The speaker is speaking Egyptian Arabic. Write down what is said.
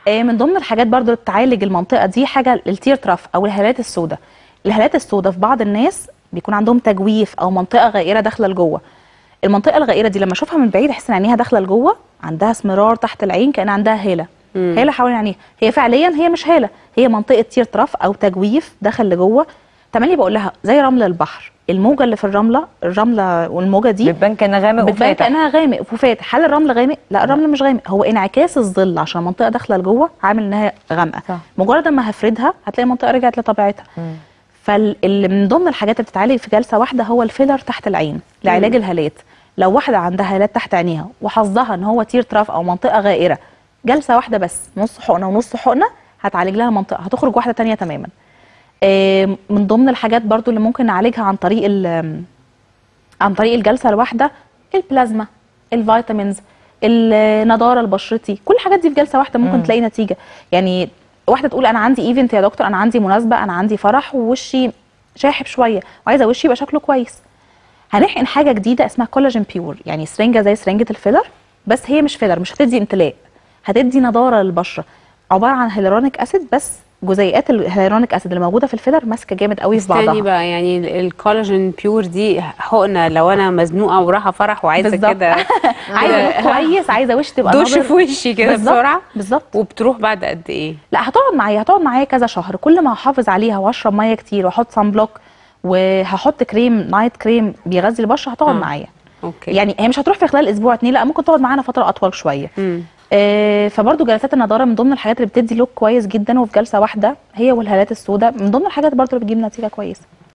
آه، من ضمن الحاجات برضو اللي تعالج المنطقه دي حاجه التير تراف او الهالات السوداء الهالات السوداء في بعض الناس بيكون عندهم تجويف او منطقه غائره داخله لجوه المنطقه الغائره دي لما اشوفها من بعيد احس ان عينيها داخله لجوه عندها اسمرار تحت العين كان عندها هاله مم. هاله حوالين عينيها هي فعليا هي مش هاله هي منطقه تير تراف او تجويف دخل لجوه تملي بقول لها زي رمل البحر الموجه اللي في الرمله الرمله والموجه دي بتبان كانها غامق بتبان وفاتح كانها غامق وفاتح هل الرمل غامق لا الرمل مش غامق هو انعكاس الظل عشان المنطقه داخله لجوه عامل انها غامقه صح. مجرد ما هفردها هتلاقي المنطقه رجعت لطبيعتها مم. فاللي من ضمن الحاجات اللي بتتعالج في جلسه واحده هو الفيلر تحت العين لعلاج الهالات لو واحده عندها هالات تحت عينيها وحظها ان هو تير تراف او منطقه غائره جلسه واحده بس نص حقنه ونص حقنه هتعالج لها منطقه هتخرج واحده تانية تماما آه، من ضمن الحاجات برضو اللي ممكن نعالجها عن طريق ال- عن طريق الجلسه الواحده البلازما الفيتامينز النضاره لبشرتي كل الحاجات دي في جلسه واحده ممكن مم. تلاقي نتيجه يعني واحده تقول انا عندي ايفنت يا دكتور انا عندي مناسبه انا عندي فرح ووشي شاحب شويه وعايزه وشي يبقى شكله كويس هنحقن حاجه جديده اسمها كولاجين بيور يعني سرنجه زي سرنجه الفيلر بس هي مش فيلر مش هتدي امتلاء هتدي نضاره للبشره عباره عن هيلورونيك اسيد بس جزيئات الهيلورونيك اسيد اللي موجوده في الفيلر ماسكه جامد قوي في تاني بعضها بقى يعني ال- الكولاجين بيور دي حقنه لو انا مزنوقه ورايحه فرح وعايزه بالظبط. كده عايزه look كويس عايزه وش تبقى دوش ناضر. في وشي كده بالظبط، بسرعه بالظبط وبتروح بعد قد ايه لا هتقعد معايا هتقعد معايا كذا شهر كل ما هحافظ عليها واشرب ميه كتير واحط صن بلوك وهحط كريم نايت كريم بيغذي البشره هتقعد آه. معايا اوكي يعني هي مش هتروح في خلال اسبوع اتنين لا ممكن تقعد معانا فتره اطول شويه مم. آه فبرضه جلسات النضاره من ضمن الحاجات اللي بتدي لوك كويس جدا وفي جلسه واحده هي والهالات السوداء من ضمن الحاجات برضه اللي بتجيب نتيجه كويسه